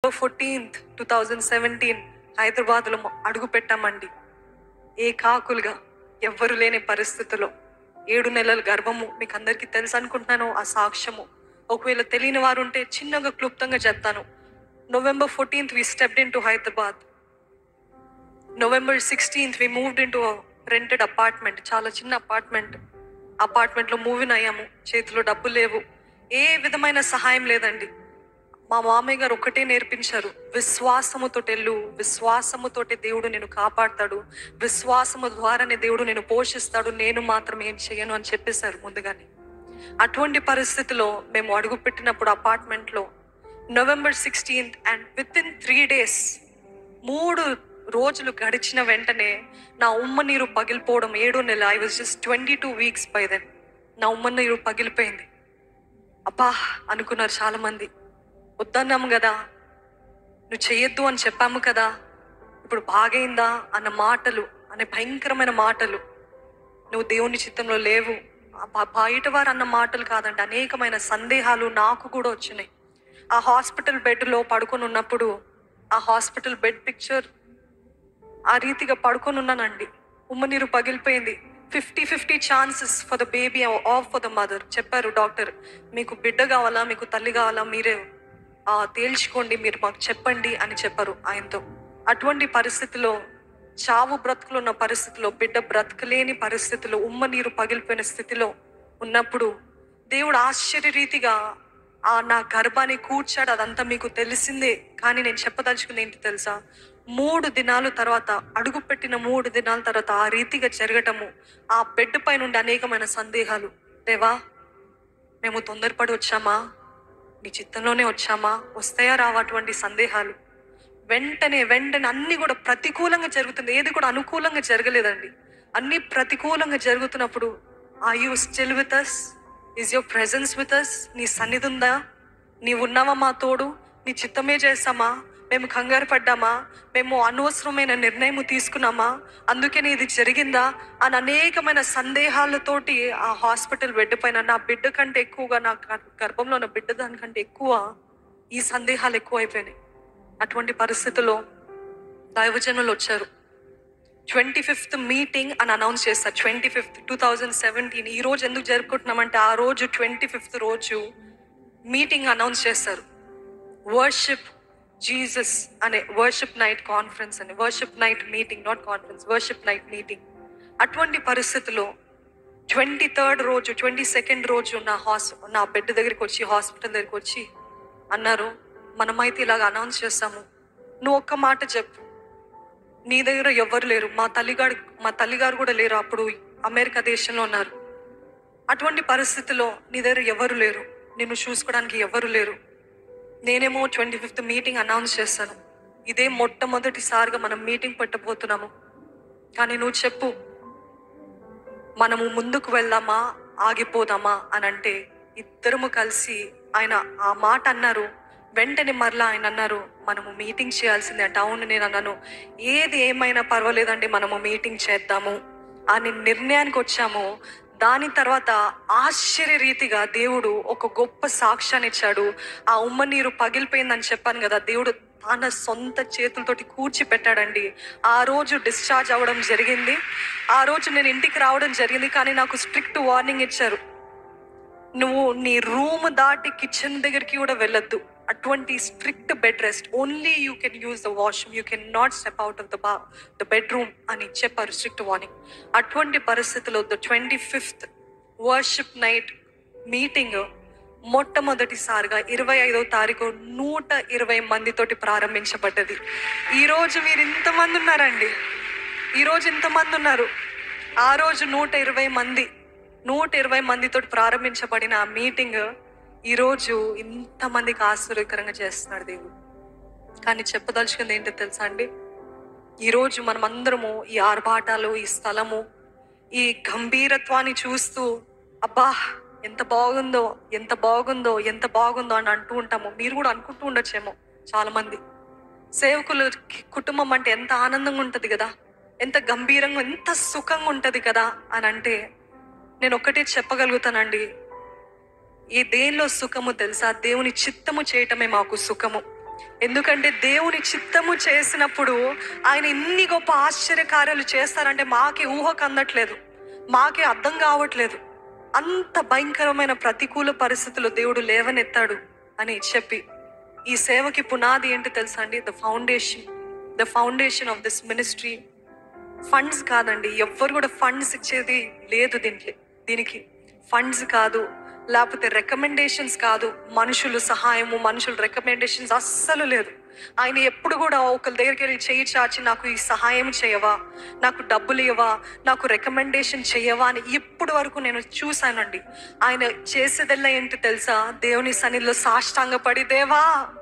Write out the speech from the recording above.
fourteenth two thousand seventeen హైదరాబాద్లో అడుగు పెట్టామండి ఏ కాకులుగా ఎవ్వరు లేని పరిస్థితిలో ఏడు నెలల గర్భము మీకు అందరికీ తెలుసు అనుకుంటున్నాను ఆ సాక్ష్యము ఒకవేళ తెలియని వారు ఉంటే చిన్నగా క్లుప్తంగా చెప్తాను November fourteenth we stepped into Hyderabad November sixteenth we moved into rented apartment చాలా చిన్న అపార్ట్మెంట్ అపార్ట్మెంట్లో మూవీని అయ్యాము చేతిలో డబ్బు లేవు ఏ విధమైన సహాయం లేదండి మా మామయ్య గారు ఒకటే నేర్పించారు విశ్వాసముతో వెళ్ళు విశ్వాసముతోటి దేవుడు నేను కాపాడతాడు విశ్వాసము ద్వారానే దేవుడు నేను పోషిస్తాడు నేను మాత్రం ఏం చేయను అని చెప్పేశారు ముందుగానే అటువంటి పరిస్థితిలో మేము అడుగు పెట్టినప్పుడు అపార్ట్మెంట్లో November sixteenth and within three days మూడు రోజులు గడిచిన వెంటనే నా ఉమ్మ నీరు పగిలిపోవడం ఏడో నెల I was just twenty two weeks by then నా ఉమ్మ నీరు పగిలిపోయింది అబ్బా అనుకున్నారు చాలా మంది వద్దన్నాము కదా నువ్వు చెయ్యొద్దు అని చెప్పాము కదా ఇప్పుడు బాగైందా అన్న మాటలు అనే భయంకరమైన మాటలు నువ్వు దేవుని చిత్తంలో లేవు ఆ బ- బయట వారు అన్న మాటలు కాదండి అనేకమైన సందేహాలు నాకు కూడా వచ్చినాయి ఆ హాస్పిటల్ బెడ్లో పడుకొని ఉన్నప్పుడు ఆ హాస్పిటల్ బెడ్ పిక్చర్ ఆ రీతిగా పడుకొని ఉన్నానండి ఉమ్మ నీరు పగిలిపోయింది fifty fifty chances for the baby of for the mother చెప్పారు డాక్టర్ మీకు బిడ్డ కావాలా మీకు తల్లి కావాలా మీరే ఆ, తేల్చుకోండి మీరు మాకు చెప్పండి అని చెప్పారు ఆయనతో అటువంటి పరిస్థితిలో చావు బ్రతుకులు ఉన్న పరిస్థితిలో బిడ్డ బ్రతకలేని పరిస్థితిలో ఉమ్మ నీరు పగిలిపోయిన స్థితిలో ఉన్నప్పుడు దేవుడు ఆశ్చర్య రీతిగా ఆ నా గర్భాన్ని కూర్చాడు అదంతా మీకు తెలిసిందే కానీ నేను చెప్పదలుచుకుంది ఏంటి తెలుసా మూడు దినాల తర్వాత అడుగు పెట్టిన మూడు దినాల తర్వాత ఆ రీతిగా జరగటము ఆ బెడ్ పై నుండి అనేకమైన సందేహాలు దేవా మేము తొందరపడి వచ్చామా నీ చిత్తంలోనే వచ్చామా వస్తాయా రావా అటువంటి సందేహాలు వెంటనే వెంటనే అన్ని కూడా ప్రతికూలంగా జరుగుతుంది ఏది కూడా అనుకూలంగా జరగలేదండి అన్ని ప్రతికూలంగా జరుగుతున్నప్పుడు ah you still with us is your presence with us నీ సన్నిధి ఉందా నీవు ఉన్నావా మా తోడు నీ చిత్తమే చేస్తామా మేము కంగారు పడ్డామా మేము అనవసరమైన నిర్ణయం తీసుకున్నామా అందుకని ఇది జరిగిందా అని అనేకమైన సందేహాలతోటి ఆ హాస్పిటల్ బెడ్ పైన నా బిడ్డ కంటే ఎక్కువగా నా గర్- గర్భంలో ఉన్న బిడ్డ దానికంటే ఎక్కువ ఈ సందేహాలు ఎక్కువ అయిపోయినాయి అటువంటి పరిస్థితుల్లో దైవజనులు వచ్చారు ట్వంటీ ఫిఫ్త్ మీటింగ్ అని అనౌన్స్ చేస్తారు twenty fifth two thousand seventeen ఈ రోజు ఎందుకు జరుపుకుంటున్నామంటే ఆ రోజు ట్వంటీ ఫిఫ్త్ రోజు మీటింగ్ అనౌన్స్ చేస్తారు వర్షిప్ జీసస్ అనే వర్షిప్ నైట్ కాన్ఫరెన్స్ అని worship night meeting not conference worship night meeting అటువంటి పరిస్థితుల్లో ట్వంటీ థర్డ్ రోజు ట్వంటీ సెకండ్ రోజు నా హాస్ నా బెడ్ దగ్గరికి వచ్చి హాస్పిటల్ దగ్గరికి వచ్చి అన్నారు మనమైతే ఇలాగ అనౌన్స్ చేస్తాము నువ్వు ఒక్క మాట చెప్పు నీ దగ్గర ఎవ్వరు లేరు మా తల్లిగారు మా తల్లిగారు కూడా లేరు అప్పుడు అమెరికా దేశంలో ఉన్నారు అటువంటి పరిస్థితిలో నీ దగ్గర ఎవరు లేరు నిన్ను చూసుకోవడానికి ఎవరు లేరు నేనేమో ట్వంటీ ఫిఫ్త్ మీటింగ్ అనౌన్స్ చేస్తాను ఇదే మొట్టమొదటిసారిగా మనం మీటింగ్ పెట్టబోతున్నాము కానీ నువ్వు చెప్పు మనము ముందుకు వెళ్దామా ఆగిపోదామా అని అంటే ఇద్దరము కలిసి ఆయన ఆ మాట అన్నారు వెంటనే మరలా ఆయన అన్నారు మనము మీటింగ్ చేయాల్సిందే అంటే అవును నేను అన్నాను ఏది ఏమైనా పర్వాలేదండి మనము మీటింగ్ చేద్దాము అని నిర్ణయానికి వచ్చాము దాని తర్వాత ఆశ్చర్య రీతిగా దేవుడు ఒక గొప్ప సాక్ష్యాన్ని ఇచ్చాడు ఆ ఉమ్మ నీరు పగిలిపోయిందని చెప్పాను కదా దేవుడు తన సొంత చేతులతోటి కూర్చి పెట్టాడండి ఆ రోజు డిశ్చార్జ్ అవ్వడం జరిగింది ఆ రోజు నేను ఇంటికి రావడం జరిగింది కానీ నాకు స్ట్రిక్ట్ వార్నింగ్ ఇచ్చారు నువ్వు నీ రూమ్ దాటి కిచెన్ దగ్గరికి కూడా వెళ్ళొద్దు అటువంటి strict bed rest only you can use the washroom you can not step out of the బా ద బెడ్రూమ్ అని చెప్పారు స్ట్రిక్ట్ వార్నింగ్ అటువంటి పరిస్థితిలో the twenty fifth worship night meeting మొట్టమొదటిసారిగా ఇరవై ఐదవ తారీఖు నూట ఇరవై మందితోటి ప్రారంభించబడ్డది ఈ రోజు మీరు ఇంతమంది ఉన్నారండి ఈ రోజు ఇంతమంది ఉన్నారు ఆ రోజు నూట ఇరవై మంది నూట ఇరవై మందితోటి ప్రారంభించబడిన ఆ మీటింగ్ ఈ రోజు ఇంతమందికి ఆశ్చర్యకరంగా చేస్తున్నాడు దేవుడు కానీ చెప్పదలుచుకుంది ఏంటో తెలుసా అండి ఈరోజు మనం అందరము ఈ ఆర్భాటాలు ఈ స్థలము ఈ గంభీరత్వాన్ని చూస్తూ అబ్బా ఎంత బాగుందో ఎంత బాగుందో ఎంత బాగుందో అని అంటూ ఉంటాము మీరు కూడా అనుకుంటూ ఉండొచ్చేమో చాలా మంది సేవకులు కుటుంబం అంటే ఎంత ఆనందంగా ఉంటది కదా ఎంత గంభీరంగా ఎంత సుఖంగా ఉంటది కదా అని అంటే నేను ఒక్కటే చెప్పగలుగుతానండి ఈ దేనిలో సుఖము తెలుసా దేవుని చిత్తము చేయటమే మాకు సుఖము ఎందుకంటే దేవుని చిత్తము చేసినప్పుడు ఆయన ఇన్ని గొప్ప ఆశ్చర్య కార్యాలు చేస్తారంటే మాకే ఊహకు అందట్లేదు మాకే అర్థం కావట్లేదు అంత భయంకరమైన ప్రతికూల పరిస్థితులు దేవుడు లేవనెత్తాడు అని చెప్పి ఈ సేవకి పునాది ఏంటి తెలుసా అండి the foundation the foundation of this ministry funds కాదండి ఎవ్వరు కూడా ఫండ్స్ ఇచ్చేది లేదు దీనికి దీనికి ఫండ్స్ కాదు లేకపోతే రికమెండేషన్స్ కాదు మనుషులు సహాయము మనుషులు రికమెండేషన్స్ అస్సలు లేదు ఆయన ఎప్పుడు కూడా ఒకరి దగ్గరికి వెళ్ళి చేయి చాచి నాకు ఈ సహాయం చేయవా నాకు డబ్బులు ఇవ్వవా నాకు రికమెండేషన్ చేయవా అని ఇప్పటి వరకు నేను చూశానండి ఆయన చేసేదల్లా ఏంటి తెలుసా దేవుని సన్నిధిలో సాష్టాంగపడి దేవా